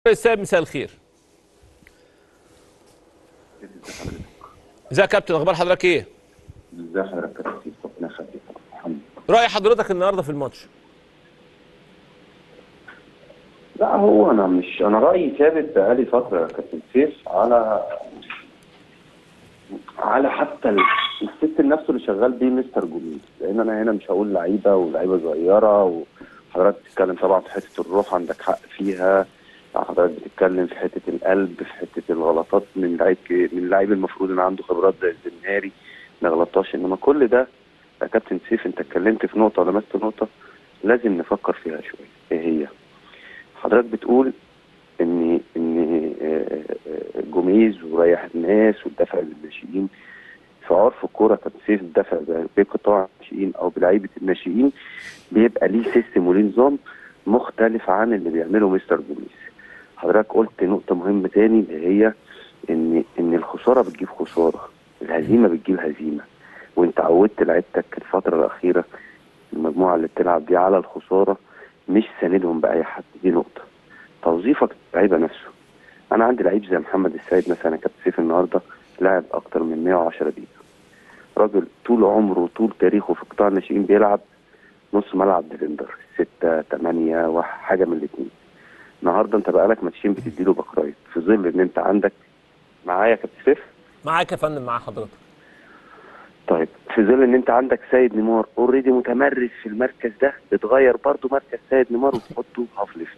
السيد مساء الخير ازيك يا كابتن اخبار حضرتك ايه ازي حضرتك يا كابتن ربنا يخليك الحمد لله راي حضرتك النهارده في الماتش لا هو انا مش انا رايي ثابت بقالي فتره يا كابتن سيف على على حتى ال- السيستم نفسه اللي شغال بيه مستر جوميز لان انا هنا مش هقول لعيبه ولاعيبه صغيره وحضرتك بتتكلم طبعا في حته الروح عندك حق فيها حضرتك بتتكلم في حته القلب في حته الغلطات من لعيب ك- من لعيب المفروض ان عنده خبرات زي الزنهاري ما غلطاش انما كل ده يا كابتن سيف انت اتكلمت في نقطه ولمست نقطه لازم نفكر فيها شويه ايه هي؟ حضرتك بتقول ان ان آه، آه، جوميز وريح الناس والدفع للناشئين في عرف الكوره كابتن سيف الدفع بقطاع الناشئين او بلعيبه الناشئين بيبقى ليه سيستم وليه نظام مختلف عن اللي بيعمله مستر جوميز حضرتك قلت نقطه مهمه تاني اللي هي ان ان الخساره بتجيب خساره الهزيمه بتجيب هزيمه وانت عودت لعيبتك الفتره الاخيره المجموعه اللي بتلعب دي على الخساره مش ساندهم باي حد دي نقطه توظيفك اللعيبه نفسه انا عندي لعيب زي محمد السيد مثلا كابتن سيف النهارده لاعب اكتر من 110 دقيقه راجل طول عمره وطول تاريخه في قطاع الناشئين بيلعب نص ملعب ديفندر ستة تمانية واحد حاجة من الاثنين النهارده انت بقالك ماتشين بتديله باك رايت في ظل ان انت عندك معايا يا كابتن سيف معاك يا فندم مع حضرتك طيب في ظل ان انت عندك سيد نيمار اوريدي متمرس في المركز ده بتغير برضو مركز سيد نيمار وتحطه هاف ليفت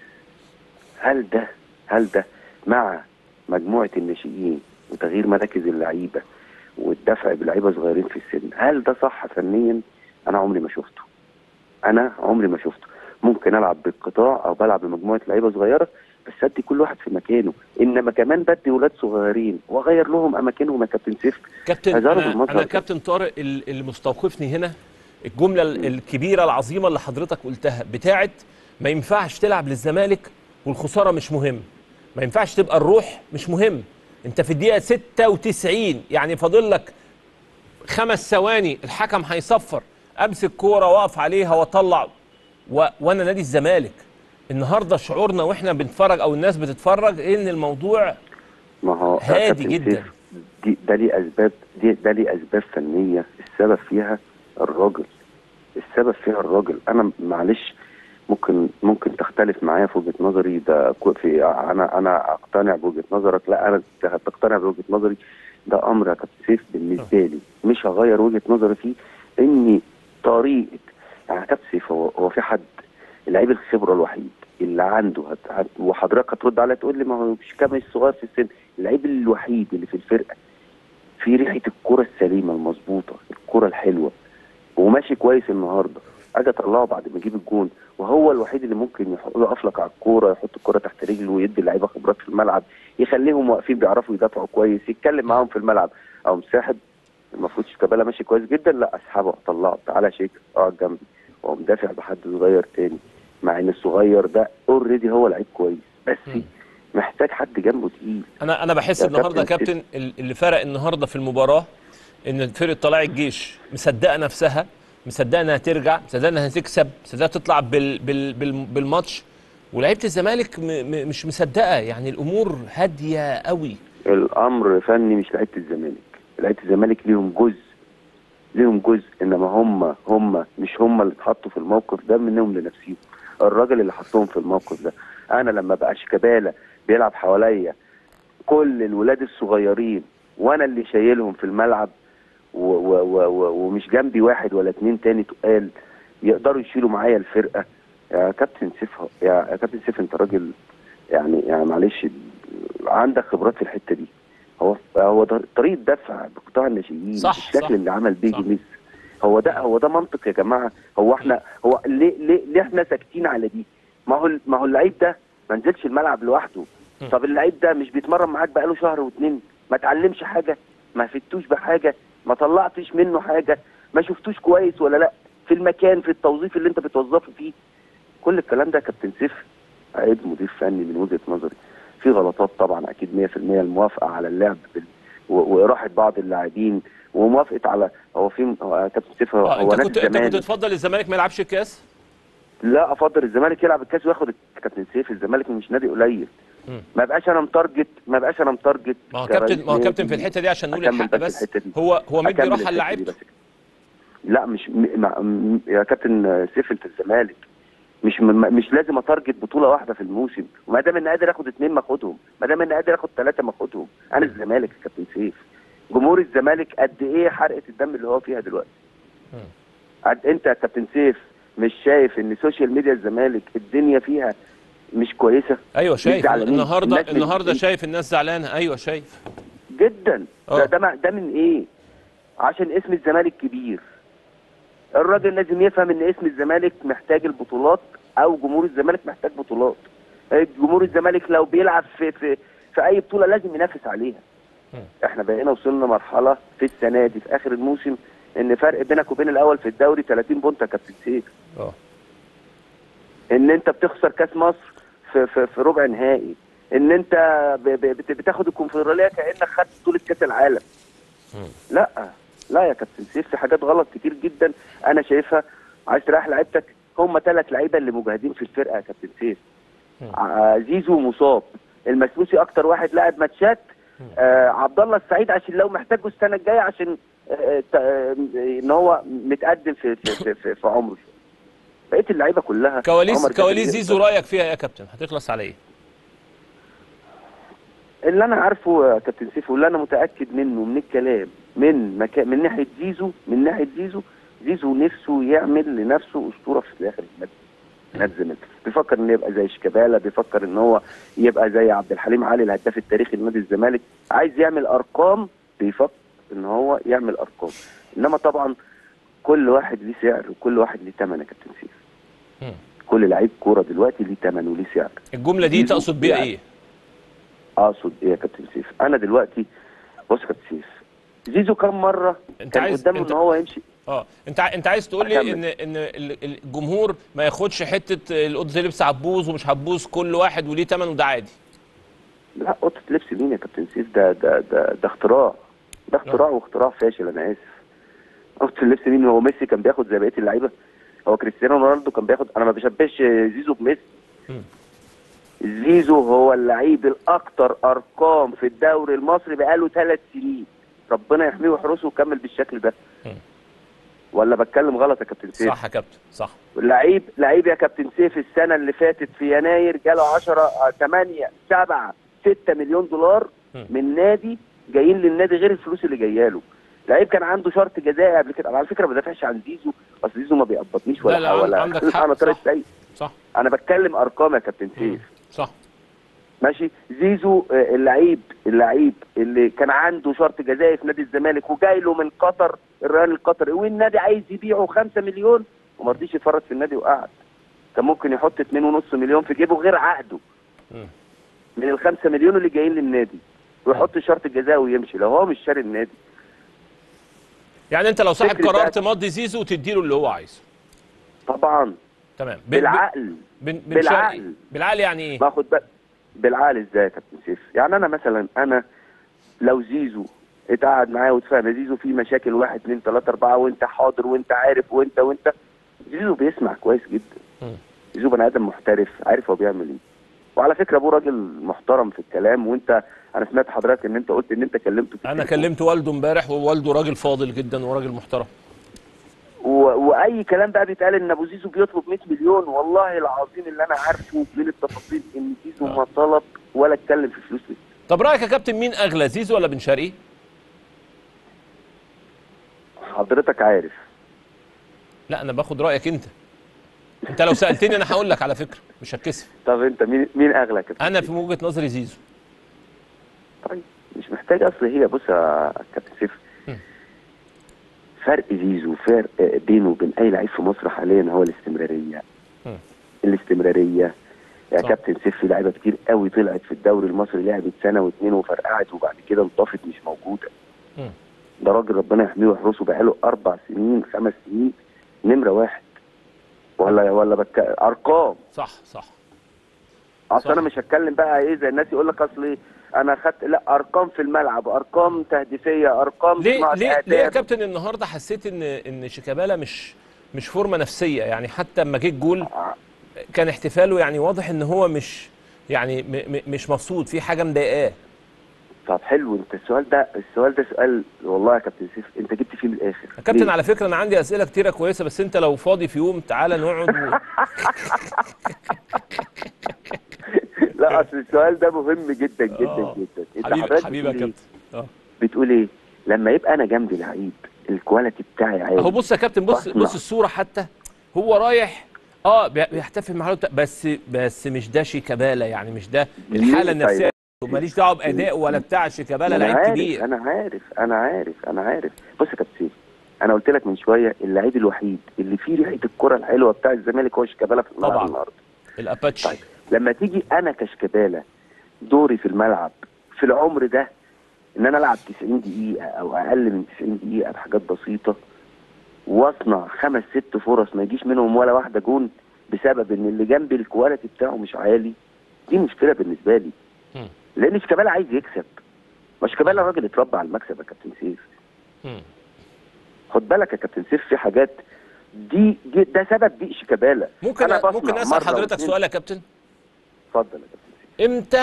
هل ده هل ده مع مجموعه الناشئين وتغيير مراكز اللعيبه والدفع بلعيبه صغيرين في السن هل ده صح فنيا انا عمري ما شفته انا عمري ما شفته ممكن العب بالقطاع او بلعب بمجموعه لعيبه صغيره بس ادي كل واحد في مكانه انما كمان بدي ولاد صغيرين واغير لهم اماكنهم يا كابتن سيف كابتن هزارة انا, بالمظهر أنا ده. كابتن طارق ال- اللي مستوقفني هنا الجمله ال- الكبيره العظيمه اللي حضرتك قلتها بتاعت ما ينفعش تلعب للزمالك والخساره مش مهم ما ينفعش تبقى الروح مش مهم انت في الدقيقه 96 يعني فاضل لك خمس ثواني الحكم هيصفر امسك كوره واقف عليها واطلع و... وانا نادي الزمالك النهارده شعورنا واحنا بنتفرج او الناس بتتفرج ان الموضوع ما هو هادي كابتن جدا. سيف، دي ده ليه اسباب دي ده ليه اسباب فنيه السبب فيها الراجل السبب فيها الراجل انا معلش ممكن ممكن تختلف معايا في وجهه نظري ده كو- في انا انا اقتنع بوجهه نظرك لا انا تقتنع بوجهه نظري ده امر يا كابتن سيف بالنسبه لي مش هغير وجهه نظري فيه اني طريقه يعني يا كابتن سيف هو, هو في حد اللعيب الخبره الوحيد اللي عنده هت... هت... وحضرتك هترد عليا تقول لي ما هو مش كامل صغير في السن اللعيب الوحيد اللي في الفرقه في ريحه الكره السليمه المظبوطه الكره الحلوه وماشي كويس النهارده اجي اطلعه بعد ما اجيب الجون وهو الوحيد اللي ممكن يح- يقف لك على الكوره يحط الكوره تحت رجله ويدي اللعيبه خبرات في الملعب يخليهم واقفين بيعرفوا يدافعوا كويس يتكلم معاهم في الملعب او مساحب المفروض شيكابالا ماشي كويس جدا لا اسحبه اطلعه تعالى شيك اقعد جنبي واقوم دافع بحد صغير تاني مع ان الصغير ده اوريدي هو لعيب كويس بس مم. محتاج حد جنبه تقيل انا انا بحس يا النهارده يا كابتن كابتن ال- اللي فرق النهارده في المباراه ان فرقه طلائع الجيش مصدقه نفسها مصدقه انها ترجع مصدقه انها تكسب مصدقه تطلع بال بال بال بالماتش ولعيبه الزمالك م م مش مصدقه يعني الامور هاديه قوي الامر فني مش لعيبه الزمالك لعيبه الزمالك ليهم جزء ليهم جزء انما هم هم مش هم اللي اتحطوا في الموقف ده منهم لنفسيهم الراجل اللي حطهم في الموقف ده انا لما بقى شيكابالا بيلعب حواليا كل الولاد الصغيرين وانا اللي شايلهم في الملعب و و و و ومش جنبي واحد ولا اتنين تاني تقال يقدروا يشيلوا معايا الفرقه يا كابتن سيف يا يا كابتن سيف انت راجل يعني يعني معلش عندك خبرات في الحته دي هو هو ده طريقه دفع بقطاع الناشئين صح، الشكل صح. اللي عمل بيه صح. جوميز هو ده هو ده منطق يا جماعه هو احنا هو ليه ليه ليه احنا ساكتين على دي ما هو ما هو اللعيب ده ما نزلش الملعب لوحده م. طب اللعيب ده مش بيتمرن معاك بقاله شهر واتنين ما اتعلمش حاجه ما فدتوش بحاجه ما طلعتش منه حاجه ما شفتوش كويس ولا لا في المكان في التوظيف اللي انت بتوظفه فيه كل الكلام ده يا كابتن سيف عيب مدير فني من وجهه نظري في غلطات طبعا اكيد 100% الموافقه على اللعب بال... و- واراحه بعض اللاعبين وموافقه على هو في هو يا كابتن سيف هو, آه هو انت نادي كنت انت كنت الزمالك تفضل الزمالك ما يلعبش الكاس لا افضل الزمالك يلعب الكاس وياخد كابتن سيف الزمالك مش نادي قليل مم. ما بقاش انا متارجت ما بقاش انا متارجت ما هو كرئيس كابتن ما هو كابتن في نادي. الحته دي عشان نقول أكمل الحق بس بس الحتة دي. هو هو مدي أكمل راحه الحتة دي لعيبته بس. لا مش م... مع... م... يا كابتن سيف انت الزمالك مش م... مش لازم اتارجت بطوله واحده في الموسم وما دام اني قادر اخد اثنين ما اخدهم ما دام اني قادر اخد ثلاثه ما اخدهم انا الزمالك يا كابتن سيف جمهور الزمالك قد ايه حرقه الدم اللي هو فيها دلوقتي مم. قد انت يا كابتن سيف مش شايف ان سوشيال ميديا الزمالك الدنيا فيها مش كويسه ايوه شايف زعلانين. النهارده الناس النهارده مش- شايف الناس زعلانه ايوه شايف جدا آه. ده ده, مع- ده من ايه عشان اسم الزمالك كبير الراجل لازم يفهم ان اسم الزمالك محتاج البطولات او جمهور الزمالك محتاج بطولات جمهور الزمالك لو بيلعب في في في اي بطوله لازم ينافس عليها مم. احنا بقينا وصلنا مرحله في السنه دي في اخر الموسم ان فرق بينك وبين الاول في الدوري 30 بونت يا كابتن سيف اه ان انت بتخسر كاس مصر في في, في ربع نهائي ان انت ب- ب- بت- بتاخد الكونفدراليه كانك خدت بطوله كاس العالم مم. لا لا يا كابتن سيف في حاجات غلط كتير جدا انا شايفها عايز تريح لعيبتك هم ثلاث لعيبه اللي مجاهدين في الفرقه يا كابتن سيف مم. ع- زيزو مصاب المسلوسي اكتر واحد لاعب ماتشات آه عبد الله السعيد عشان لو محتاجه السنه الجايه عشان آه ت- آه ان هو متقدم في في في, في, في عمره بقيه اللعيبه كلها كواليس عمر كواليس جابر زيزو رايك فيها إيه يا كابتن هتخلص على ايه اللي انا عارفه يا كابتن سيف واللي انا متاكد منه من الكلام من مكان من ناحيه زيزو من ناحيه زيزو زيزو نفسه يعمل لنفسه اسطوره في الاخر النادي نادي الزمالك بيفكر انه يبقى زي شيكابالا بيفكر ان هو يبقى زي عبد الحليم علي الهداف التاريخي لنادي الزمالك عايز يعمل ارقام بيفكر ان هو يعمل ارقام انما طبعا كل واحد ليه سعر وكل واحد ليه ثمن يا كابتن سيف مم. كل لعيب كوره دلوقتي ليه ثمن وليه سعر الجمله دي زيزو تقصد بيها يعني. ايه اقصد ايه يا كابتن سيف انا دلوقتي بص يا كابتن سيف زيزو كم مره انت كان عايز قدامه انت ان هو يمشي اه انت ع- انت عايز تقول لي أكمل. ان ان ال- ال- الجمهور ما ياخدش حته الاوضه لبس عبوز ومش عبوز كل واحد وليه ثمن وده عادي لا قطه لبس مين يا كابتن سيف ده ده ده, ده اختراع ده اختراع واختراع فاشل انا اسف قطه اللبس مين هو ميسي كان بياخد زي بقيه اللعيبه هو كريستيانو رونالدو كان بياخد انا ما بشبهش زيزو بميسي مم. زيزو هو اللعيب الاكثر ارقام في الدوري المصري بقاله ثلاث سنين ربنا يحميه ويحرسه ويكمل بالشكل ده مم. ولا بتكلم غلط يا كابتن سيف صح يا كابتن صح لعيب لعيب يا كابتن سيف السنه اللي فاتت في يناير جاله 10 8 7 6 مليون دولار م. من نادي جايين للنادي غير الفلوس اللي جايه له لعيب كان عنده شرط جزائي قبل كده أنا على فكره ما بدافعش عن زيزو اصل زيزو ما بيقبضنيش ولا لا، لا، ولا عندك حق، انا طارق صح. سيء صح انا بتكلم ارقام يا كابتن سيف صح ماشي زيزو آه، اللعيب اللعيب اللي كان عنده شرط جزائي في نادي الزمالك وجاي له من قطر الريال القطري والنادي عايز يبيعه 5 مليون وما رضيش يفرط في النادي وقعد كان ممكن يحط 2.5 مليون في جيبه غير عقده مم. من ال 5 مليون اللي جايين للنادي ويحط شرط الجزائي ويمشي لو هو مش شاري النادي يعني انت لو صاحب فكرة قرار بقى- تمضي زيزو وتديله اللي هو عايزه طبعا تمام بن- بالعقل بن- بن- بالعقل. بنشارك- بالعقل يعني ايه باخد بقى بالعقل ازاي يا كابتن سيف يعني انا مثلا انا لو زيزو اتقعد معايا واتفاهم يا زيزو في مشاكل واحد اتنين تلاته اربعه وانت حاضر وانت عارف وانت وانت زيزو بيسمع كويس جدا مم. زيزو بني ادم محترف عارف هو بيعمل ايه وعلى فكره ابوه راجل محترم في الكلام وانت انا سمعت حضرتك ان انت قلت ان انت كلمته في انا التليفون. كلمت والده امبارح ووالده راجل فاضل جدا وراجل محترم و... واي كلام بقى بيتقال ان ابو زيزو بيطلب 100 مليون والله العظيم اللي انا عارفه من التفاصيل ان زيزو آه. ما طلب ولا اتكلم في فلوس لسه. طب رايك يا كابتن مين اغلى زيزو ولا بن شرقي حضرتك عارف لا انا باخد رايك انت انت لو سالتني انا هقول لك على فكره مش هتكسف طب انت مين مين اغلى كابتن انا في وجهه نظري زيزو طيب مش محتاج اصل هي بص يا كابتن سيف مم. فرق زيزو فرق بينه وبين اي لعيب في مصر حاليا هو الاستمراريه مم. الاستمراريه يا صح. كابتن سيف في لعيبه كتير قوي طلعت في الدوري المصري لعبت سنه واثنين وفرقعت وبعد كده انطفت مش موجوده مم. ده راجل ربنا يحميه ويحرسه بقاله اربع سنين خمس سنين نمره واحد ولا ولا بك... ارقام صح صح اصل صح. انا مش هتكلم بقى ايه زي الناس يقول لك اصل إيه انا خدت لا ارقام في الملعب ارقام تهديفيه ارقام ليه صناعة ليه ليه يا أهداف. كابتن النهارده حسيت ان ان شيكابالا مش مش فورمه نفسيه يعني حتى اما جه الجول كان احتفاله يعني واضح ان هو مش يعني م م مش مبسوط في حاجه مضايقاه طب حلو انت السؤال ده السؤال ده سؤال والله يا كابتن سيف انت جبت فيه من الاخر يا كابتن ليه؟ على فكره انا عندي اسئله كتيره كويسه بس انت لو فاضي في يوم تعالى نقعد و... لا اصل السؤال ده مهم جدا جدا آه. جدا انت حبيبي حضرتك حبيبي يا بتقول ايه؟ كابتن اه بتقول ايه لما يبقى انا جنبي لعيب الكواليتي بتاعي عالي اهو بص يا كابتن بص بسمع. بص الصوره حتى هو رايح اه بي- بيحتفل مع الوقت بس بس مش ده شيكابالا يعني مش ده ليه الحاله طيب؟ النفسيه ماليش دعوه بادائه ولا بتاع شيكابالا انا لعيب عارف كبير انا عارف انا عارف انا عارف بص يا كابتن سيف انا قلت لك من شويه اللعيب الوحيد اللي فيه ريحه الكره الحلوه بتاع الزمالك هو شيكابالا في الملعب طبعاً. النهارده الاباتشي طيب لما تيجي انا كشيكابالا دوري في الملعب في العمر ده ان انا العب 90 دقيقه او اقل من 90 دقيقه بحاجات بسيطه واصنع خمس ست فرص ما يجيش منهم ولا واحده جون بسبب ان اللي جنبي الكواليتي بتاعه مش عالي دي مشكله بالنسبه لي مم. لان شيكابالا عايز يكسب ما شيكابالا راجل اتربى على المكسب يا كابتن سيف مم. خد بالك يا كابتن سيف في حاجات دي, دي ده سبب ضيق شيكابالا ممكن أنا بسمع ممكن اسال مرة حضرتك واتنين. سؤال يا كابتن اتفضل يا كابتن سيف امتى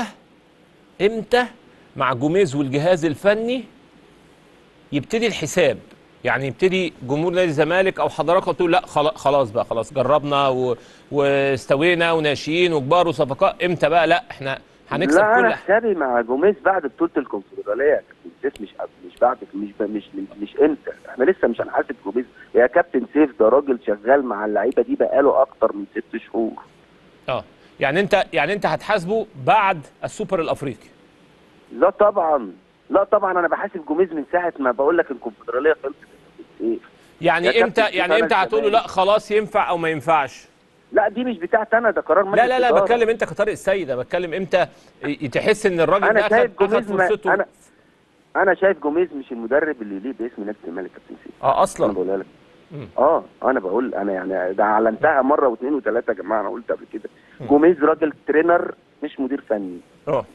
امتى مع جوميز والجهاز الفني يبتدي الحساب يعني يبتدي جمهور نادي الزمالك او حضراتكم تقول لا خلا- خلاص بقى خلاص جربنا و... واستوينا وناشئين وكبار وصفقات امتى بقى لا احنا هنكسب لا كل انا حسابي مع جوميز بعد بطوله الكونفدراليه يا كابتن سيف مش مش بعد مش مش مش, مش امتى احنا لسه مش هنحاسب جوميز يا كابتن سيف ده راجل شغال مع اللعيبه دي بقاله اكتر من ست شهور اه يعني انت يعني انت هتحاسبه بعد السوبر الافريقي لا طبعا لا طبعا انا بحاسب جوميز من ساعه ما بقول لك الكونفدراليه خلصت يا كابتن سيف. يا يعني كابتن امتى سيف يعني أنا امتى هتقول له لا الزمالك. خلاص ينفع او ما ينفعش لا دي مش بتاعتي انا ده قرار مجلس لا لا لا إدارة. بتكلم انت كطارق السيد انا بتكلم امتى ي- تحس ان الراجل انا ده شايف اخد اخد جوميز ما فرصته انا انا شايف جوميز مش المدرب اللي ليه باسم نادي الزمالك يا كابتن سيف اه انا اصلا بقولها لك مم. اه انا بقول انا يعني ده اعلنتها مره واثنين وثلاثه يا جماعه انا قلت قبل كده جوميز راجل ترينر مش مدير فني اه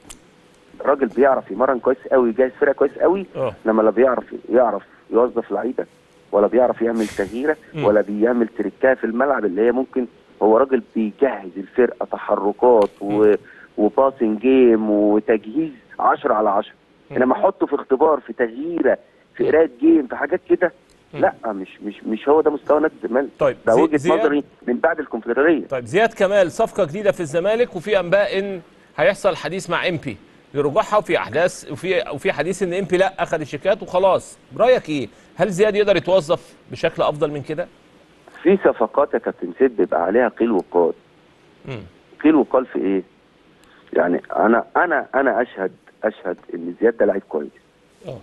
راجل بيعرف يمرن كويس قوي يجهز فرقه كويس قوي اه لما لا بيعرف يعرف يوظف لعيبه ولا بيعرف يعمل تغييره مم. ولا بيعمل تريكاه في الملعب اللي هي ممكن هو راجل بيجهز الفرقه تحركات و... وباسنج جيم وتجهيز 10 على 10 انما احطه في اختبار في تغييره في قرايه جيم في حاجات كده لا مش مش مش هو ده مستوى نادي الزمالك طيب ده زي- وجهه زياد- نظري من بعد الكونفدراليه طيب زياد كمال صفقه جديده في الزمالك وفي انباء ان هيحصل حديث مع امبي لرجوعها وفي احداث وفي وفي حديث ان امبي لا اخذ الشيكات وخلاص رايك ايه هل زياد يقدر يتوظف بشكل افضل من كده في صفقات يا كابتن سيد بيبقى عليها قيل وقال مم. قيل وقال في ايه؟ يعني انا انا انا اشهد اشهد ان زياد ده لعيب كويس اه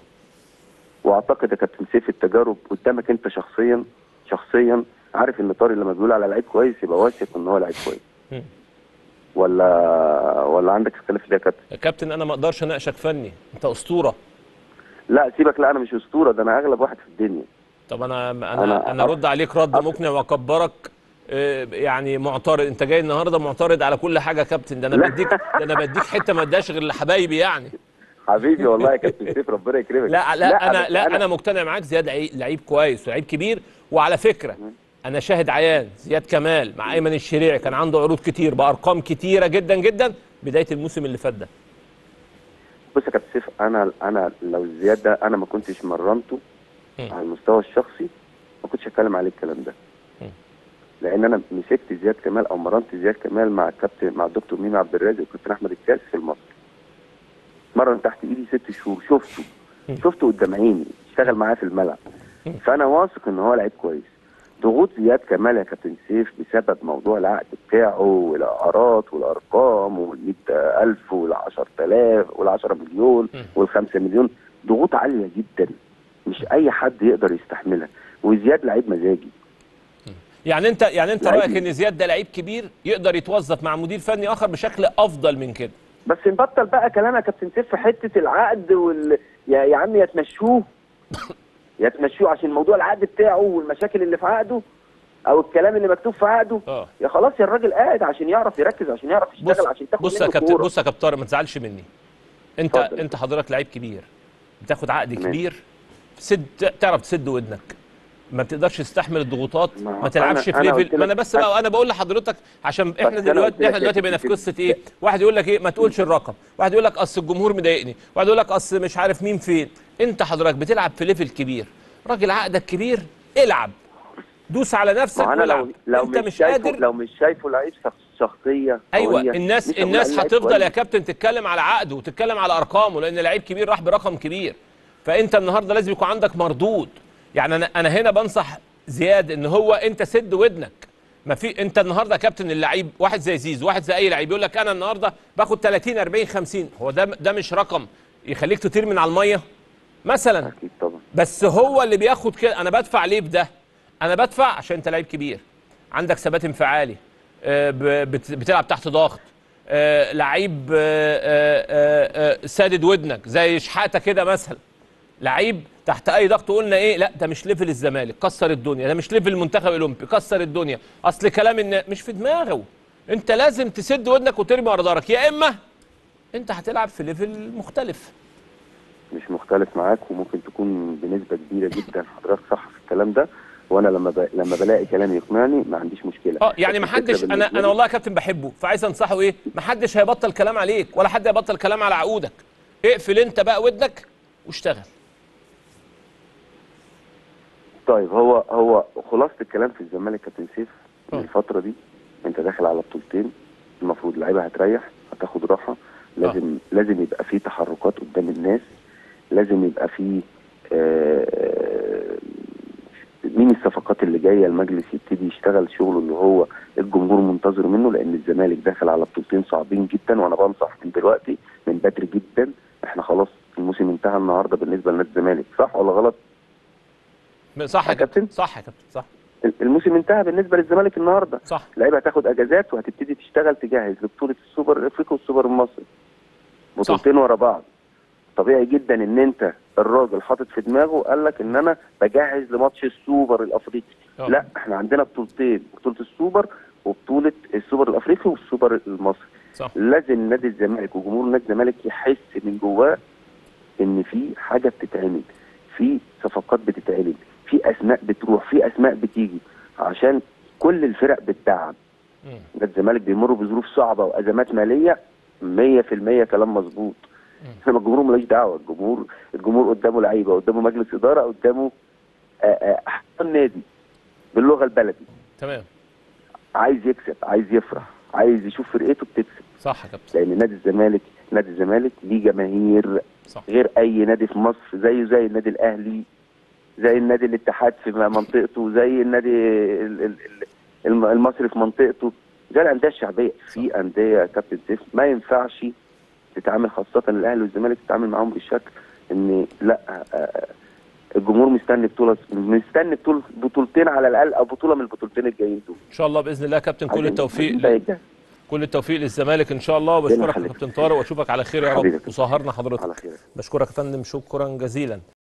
واعتقد يا كابتن سيف التجارب قدامك انت شخصيا شخصيا عارف ان طارق لما بيقول على لعيب كويس يبقى واثق ان هو لعيب كويس مم. ولا ولا عندك اختلاف في ده يا كابتن؟ يا كابتن انا ما اقدرش اناقشك فني انت اسطوره لا سيبك لا انا مش اسطوره ده انا اغلب واحد في الدنيا طب انا انا أنا- انا, أنا ارد عليك رد أصل- مقنع واكبرك آه، يعني معترض انت جاي النهارده معترض على كل حاجه يا كابتن ده انا لا. بديك ده انا بديك حته ما اداش غير لحبايبي يعني حبيبي والله يا كابتن سيف ربنا يكرمك لا لا, انا بس لا انا مقتنع معاك زياد عي- لعيب كويس ولعيب كبير وعلى فكره انا شاهد عيان زياد كمال مع ايمن الشريعي كان عنده عروض كتير بارقام كتيره جدا جدا بدايه الموسم اللي فات ده بص يا كابتن سيف انا انا لو زياد ده انا ما كنتش مرنته مم. على المستوى الشخصي ما كنتش هتكلم عليه الكلام ده مم. لان انا مسكت زياد كمال او مرنت زياد كمال مع الكابتن مع الدكتور ميمي عبد الرازق والكابتن احمد الكاس في المصري مرن تحت ايدي ست شهور شفته مم. شفته قدام عيني اشتغل معاه في الملعب مم. فانا واثق ان هو لعيب كويس ضغوط زياد كمال يا كابتن سيف بسبب موضوع العقد بتاعه والاعارات والارقام وال ألف وال 10000 وال 10 مليون مم. وال 5 مليون ضغوط عاليه جدا مش اي حد يقدر يستحملها وزياد لعيب مزاجي يعني انت يعني انت لعيب. رايك ان زياد ده لعيب كبير يقدر يتوظف مع مدير فني اخر بشكل افضل من كده بس نبطل بقى كلام يا كابتن سيف في حته العقد وال يا, يا عم يا تمشوه يا تمشوه عشان موضوع العقد بتاعه والمشاكل اللي في عقده او الكلام اللي مكتوب في عقده اه يا خلاص يا الراجل قاعد عشان يعرف يركز عشان يعرف بص يشتغل عشان تاخد بص يا منه كابتن كورة. بص يا كابتن طارق ما تزعلش مني انت اتفضل. انت حضرتك لعيب كبير بتاخد عقد ماشي. كبير سد تعرف تسد ودنك ما بتقدرش تستحمل الضغوطات ما ما تلعبش أنا- في أنا قلت ليفل لك- ما انا بس بقى انا بقول لحضرتك عشان احنا أنا قلت دلوقتي لك احنا دلوقتي يا بقينا في كابتن قصه ايه واحد يقول لك ايه ما تقولش الرقم واحد يقول لك اصل الجمهور مضايقني واحد يقول لك اصل مش عارف مين فين انت حضرتك بتلعب في ليفل كبير راجل عقدك كبير العب دوس على نفسك ما انا لو والعب لو انت مش, مش شايفه قادر لو مش شايفه لعيب شخص- شخصيه ايوه قوية، الناس مش هقول الناس عليه لعيب هتفضل يا كويس. كابتن تتكلم على عقده وتتكلم على ارقامه لان لعيب كبير راح برقم كبير فانت النهارده لازم يكون عندك مردود يعني انا انا هنا بنصح زياد ان هو انت سد ودنك ما في انت النهارده يا كابتن اللعيب واحد زي زيزو واحد زي اي لعيب يقول لك انا النهارده باخد 30 40 50 هو ده ده مش رقم يخليك تطير من على الميه مثلا اكيد طبعا بس هو اللي بياخد كده انا بدفع ليه في ده انا بدفع عشان انت لعيب كبير عندك ثبات انفعالي آه، ب- بت- بتلعب تحت ضغط آه، لعيب آه، آه، آه، آه، سادد ودنك زي شحاته كده مثلا لعيب تحت اي ضغط قلنا ايه لا ده مش ليفل الزمالك كسر الدنيا ده مش ليفل المنتخب الاولمبي كسر الدنيا اصل كلام الناس مش في دماغه انت لازم تسد ودنك وترمي ورا ظهرك يا اما انت هتلعب في ليفل مختلف مش مختلف معاك وممكن تكون بنسبه كبيره جدا حضرتك صح في الكلام ده وانا لما ب... لما بلاقي كلام يقنعني ما عنديش مشكله اه يعني بس ما الفكرة حدش انا بالنسبة انا لي- والله يا كابتن بحبه فعايز انصحه ايه ما حدش هيبطل كلام عليك ولا حد هيبطل كلام على عقودك اقفل انت بقى ودنك واشتغل طيب هو هو خلاصه الكلام في الزمالك كابتن سيف اه. الفتره دي انت داخل على بطولتين المفروض اللعيبه هتريح هتاخد راحه لازم لازم يبقى في تحركات قدام الناس لازم يبقى في آه، مين الصفقات اللي جايه المجلس يبتدي يشتغل شغله اللي هو الجمهور منتظر منه لان الزمالك داخل على بطولتين صعبين جدا وانا بنصح من دلوقتي من بدري جدا احنا خلاص الموسم انتهى النهارده بالنسبه لنادي الزمالك صح ولا غلط؟ صح يا يا كابتن؟ كابتن صح يا كابتن صح الموسم انتهى بالنسبه للزمالك النهارده صح اللعيبه هتاخد اجازات وهتبتدي تشتغل تجهز لبطوله السوبر الافريقي والسوبر المصري بطولتين ورا بعض طبيعي جدا ان انت الراجل حاطط في دماغه قال لك ان انا بجهز لماتش السوبر الافريقي اه. لا احنا عندنا بطولتين بطوله السوبر وبطوله السوبر الافريقي والسوبر المصري صح لازم نادي الزمالك وجمهور نادي الزمالك يحس من جواه ان في حاجه بتتعمل في صفقات بتتعمل في اسماء بتروح في اسماء بتيجي عشان كل الفرق بتدعم مم. نادي الزمالك بيمر بظروف صعبه وازمات ماليه 100% كلام مظبوط انما الجمهور ملوش دعوه الجمهور الجمهور قدامه لعيبه قدامه مجلس اداره قدامه آه، آه، احسن نادي باللغه البلدي تمام عايز يكسب عايز يفرح عايز يشوف فرقته بتكسب صح يا كابتن لان نادي الزمالك نادي الزمالك ليه جماهير صح غير اي نادي في مصر زيه زي النادي الاهلي زي النادي الاتحاد في منطقته زي النادي ال- ال- ال- المصري في منطقته زي الانديه الشعبيه في انديه يا كابتن سيف ما ينفعش تتعامل خاصه الاهلي والزمالك تتعامل معاهم بالشكل ان لا آه، الجمهور مستني بطوله مستني بطوله بطولتين على الاقل او بطوله من البطولتين الجايين دول ان شاء الله باذن الله يا كابتن كل عشان التوفيق ده يجهز. كل التوفيق للزمالك ان شاء الله وبشكرك يا يخليك. كابتن طارق واشوفك على خير يا حبيبي يا رب كابتن. وسهرنا حضرتك على خير بشكرك يا فندم شكرا جزيلا